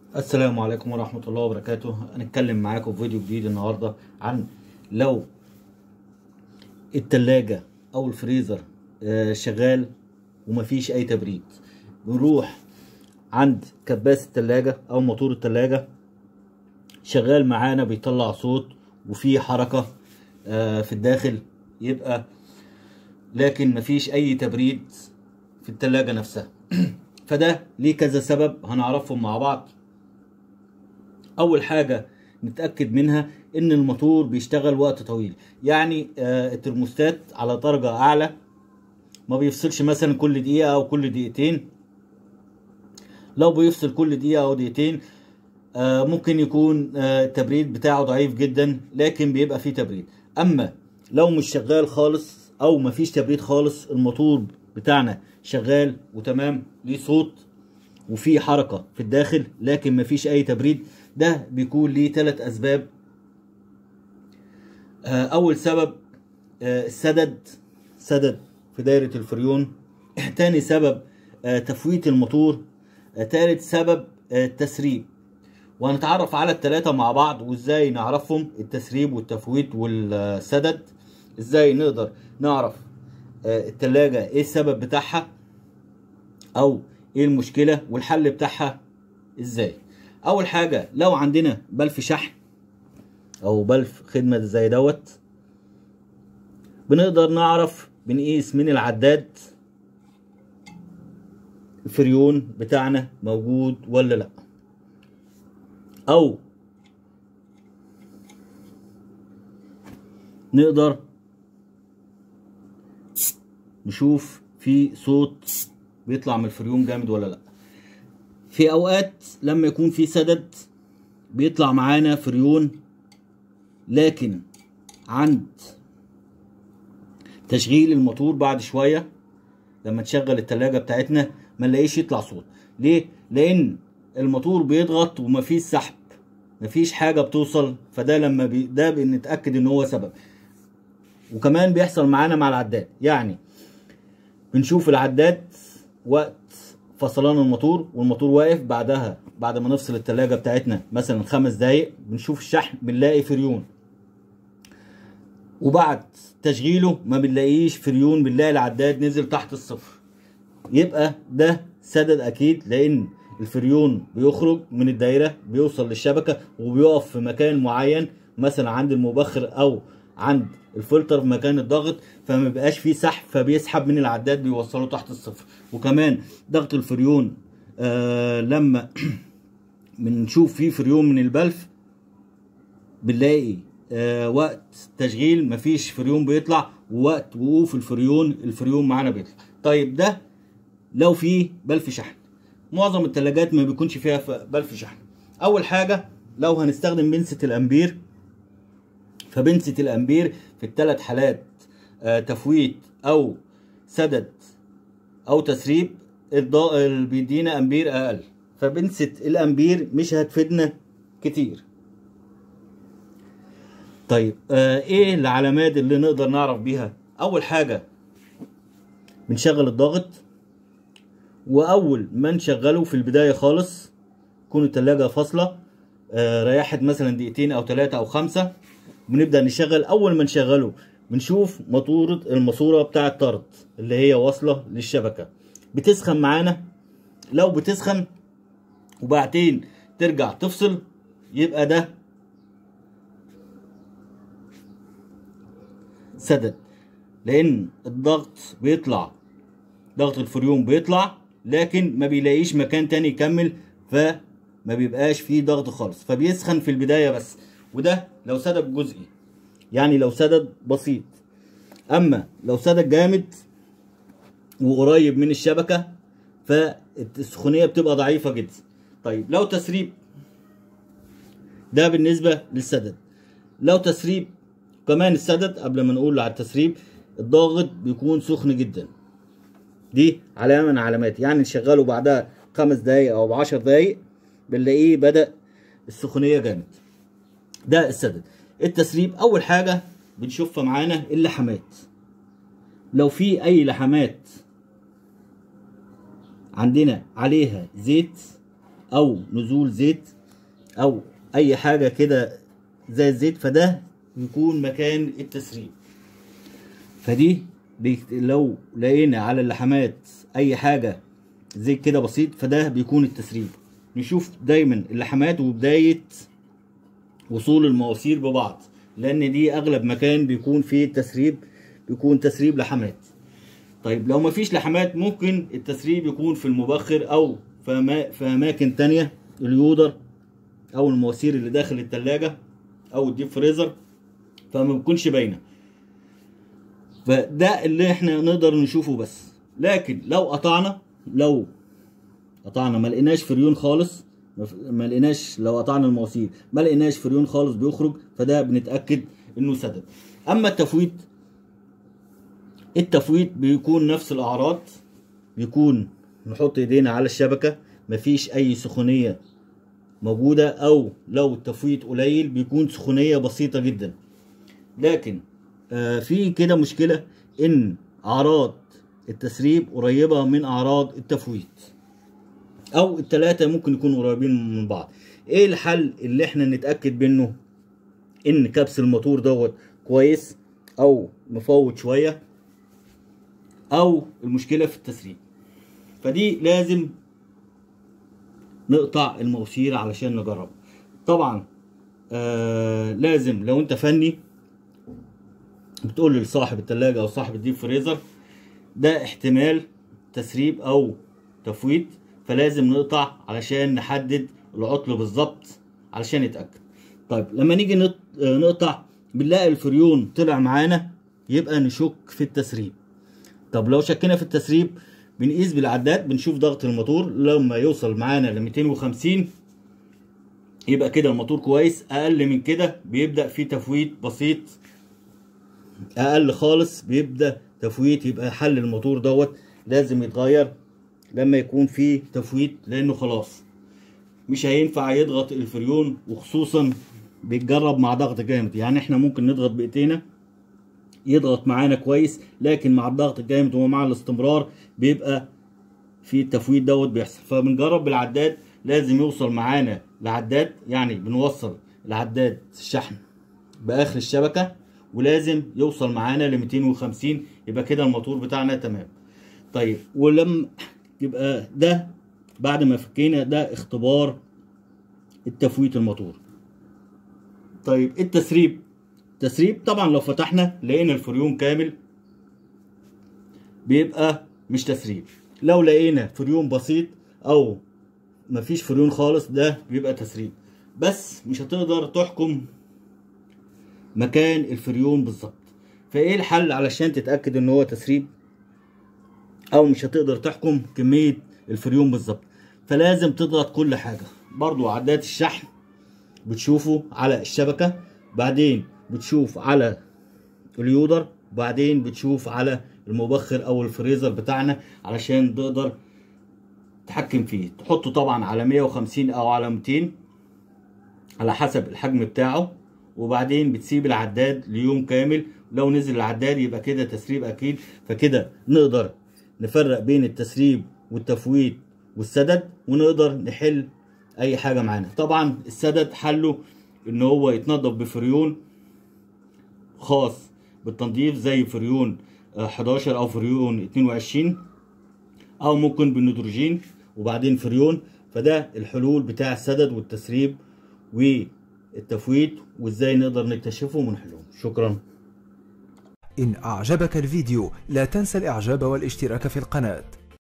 السلام عليكم ورحمة الله وبركاته هنتكلم معاكم في فيديو جديد النهاردة عن لو التلاجة أو الفريزر آه، شغال ومفيش أي تبريد بنروح عند كباس التلاجة أو موتور التلاجة شغال معانا بيطلع صوت وفي حركة آه، في الداخل يبقى لكن مفيش أي تبريد في التلاجة نفسها فده ليه كذا سبب هنعرفهم مع بعض اول حاجه نتاكد منها ان الموتور بيشتغل وقت طويل يعني آه الترموستات على درجه اعلى ما بيفصلش مثلا كل دقيقه او كل دقيقتين لو بيفصل كل دقيقه او دقيقتين آه ممكن يكون آه التبريد بتاعه ضعيف جدا لكن بيبقى فيه تبريد اما لو مش شغال خالص او مفيش تبريد خالص الموتور بتاعنا شغال وتمام ليه صوت وفي حركه في الداخل لكن مفيش اي تبريد ده بيكون ليه ثلاث اسباب آه، اول سبب آه، السدد سدد في دايره الفريون تاني سبب آه، تفويت الموتور آه، تالت سبب آه، التسريب وهنتعرف على الثلاثه مع بعض وازاي نعرفهم التسريب والتفويت والسدد ازاي نقدر نعرف آه، التلاجة ايه السبب بتاعها او ايه المشكله والحل بتاعها ازاي اول حاجه لو عندنا بلف شحن او بلف خدمه زي دوت بنقدر نعرف بنقيس من العداد الفريون بتاعنا موجود ولا لا او نقدر نشوف في صوت بيطلع من الفريون جامد ولا لا في اوقات لما يكون في سدد بيطلع معانا فريون لكن عند تشغيل الموتور بعد شوية لما تشغل التلاجة بتاعتنا ما نلاقيش يطلع صوت ليه؟ لان الموتور بيضغط ومفيش سحب مفيش حاجة بتوصل فده لما بي... ده بنتأكد ان هو سبب وكمان بيحصل معانا مع العداد يعني بنشوف العداد وقت فصلان الموتور والموتور واقف بعدها بعد ما نفصل التلاجة بتاعتنا مثلا خمس دقايق بنشوف الشحن بنلاقي فريون وبعد تشغيله ما بنلاقيش فريون بنلاقي العداد نزل تحت الصفر يبقى ده سدد اكيد لان الفريون بيخرج من الدايره بيوصل للشبكه وبيقف في مكان معين مثلا عند المبخر او عند الفلتر في مكان الضغط فما بيبقاش فيه سحب فبيسحب من العداد بيوصله تحت الصفر وكمان ضغط الفريون آه لما بنشوف فيه فريون من البلف بنلاقي آه وقت تشغيل مفيش فريون بيطلع ووقت وقوف الفريون الفريون معانا بيطلع طيب ده لو فيه بلف شحن معظم التلاجات ما بيكونش فيها ف- بلف شحن اول حاجه لو هنستخدم بنسة الامبير فبنسة الامبير في الثلاث حالات آه، تفويت او سدد او تسريب الض- اللي بيدينا امبير اقل فبنسة الامبير مش هتفيدنا كتير طيب آه ايه العلامات اللي نقدر نعرف بيها اول حاجة بنشغل الضغط واول ما نشغله في البداية خالص تكون التلاجة فاصلة آه ريحت مثلا دقيقتين او ثلاثة او خمسة بنبدأ نشغل اول ما نشغله بنشوف ماسورة الماسورة بتاع الطرد اللي هي واصلة للشبكة بتسخن معانا لو بتسخن وبعدين ترجع تفصل يبقى ده سدد لان الضغط بيطلع ضغط الفريون بيطلع لكن ما بيلاقيش مكان تاني يكمل فما بيبقاش فيه ضغط خالص فبيسخن في البداية بس وده لو سدد جزئي يعني لو سدد بسيط اما لو سدد جامد وقريب من الشبكة فالسخونية بتبقى ضعيفة جدا طيب لو تسريب ده بالنسبة للسدد لو تسريب كمان السدد قبل ما نقول على التسريب الضاغط بيكون سخن جدا دي علامة من علامات يعني نشغله بعدها خمس دقايق او بعشر دقايق بنلاقيه بدأ السخونية جامد ده السدد التسريب اول حاجة بنشوفها معانا اللحمات لو في اي لحمات عندنا عليها زيت او نزول زيت او اي حاجه كده زي الزيت فده بيكون مكان التسريب فدي بيك- لو لقينا على اللحمات اي حاجه زيت كده بسيط فده بيكون التسريب نشوف دايما اللحمات وبدايه وصول المواسير ببعض لان دي اغلب مكان بيكون فيه تسريب بيكون تسريب لحمات طيب لو مفيش لحمات ممكن التسريب يكون في المبخر او في أما- في اماكن تانية اليودر او المواسير اللي داخل التلاجة او الديب فريزر فما بتكونش باينه فده اللي احنا نقدر نشوفه بس لكن لو قطعنا لو قطعنا ما لقيناش فريون خالص ما ف- ما لقيناش لو قطعنا المواسير ما لقيناش فريون خالص بيخرج فده بنتاكد انه سدد اما التفويت التفويت بيكون نفس الاعراض بيكون نحط ايدينا على الشبكه مفيش اي سخونيه موجوده او لو التفويت قليل بيكون سخونيه بسيطه جدا لكن آه في كده مشكله ان اعراض التسريب قريبه من اعراض التفويت او التلاتة ممكن يكونوا قريبين من بعض ايه الحل اللي احنا نتاكد منه ان كبس الموتور دوت كويس او مفوت شويه او المشكله في التسريب فدي لازم نقطع المواسير علشان نجرب طبعا آه لازم لو انت فني بتقول لصاحب التلاجة او صاحب الديب فريزر ده احتمال تسريب او تفويت فلازم نقطع علشان نحدد العطل بالظبط علشان نتاكد طيب لما نيجي نط- آه، نقطع بنلاقي الفريون طلع معانا يبقى نشك في التسريب طب لو شكينا في التسريب بنقيس بالعداد بنشوف ضغط الموتور لما يوصل معانا ل 250 يبقى كده الموتور كويس اقل من كده بيبدا فيه تفويت بسيط اقل خالص بيبدا تفويت يبقى حل الموتور دوت لازم يتغير لما يكون فيه تفويت لانه خلاص مش هينفع يضغط الفريون وخصوصا بيتجرب مع ضغط جامد يعني احنا ممكن نضغط بايدينا يضغط معانا كويس لكن مع الضغط الجامد ومع الاستمرار بيبقى في التفويت دوت بيحصل فبنجرب بالعداد لازم يوصل معانا لعداد يعني بنوصل العداد الشحن باخر الشبكه ولازم يوصل معانا ل 250 يبقى كده الموتور بتاعنا تمام طيب ولما يبقى ده بعد ما فكينا ده اختبار التفويت الموتور طيب التسريب تسريب طبعا لو فتحنا لقينا الفريون كامل بيبقى مش تسريب لو لقينا فريون بسيط او مفيش فريون خالص ده بيبقى تسريب بس مش هتقدر تحكم مكان الفريون بالظبط فايه الحل علشان تتاكد ان هو تسريب او مش هتقدر تحكم كميه الفريون بالظبط فلازم تضغط كل حاجه برضو عداد الشحن بتشوفه على الشبكه بعدين بتشوف على اليودر بعدين بتشوف على المبخر او الفريزر بتاعنا علشان تقدر تحكم فيه تحطه طبعا على 150 او على 200 على حسب الحجم بتاعه وبعدين بتسيب العداد ليوم كامل لو نزل العداد يبقى كده تسريب اكيد فكده نقدر نفرق بين التسريب والتفويت والسدد ونقدر نحل اي حاجه معانا طبعا السدد حله ان هو يتنضف بفريون خاص بالتنظيف زي فريون آه، 11 او فريون 22 او ممكن بالنيتروجين وبعدين فريون فده الحلول بتاع السدد والتسريب والتفويت وازاي نقدر نكتشفهم ونحلهم شكرا إن أعجبك الفيديو لا تنسى الإعجاب والاشتراك في القناة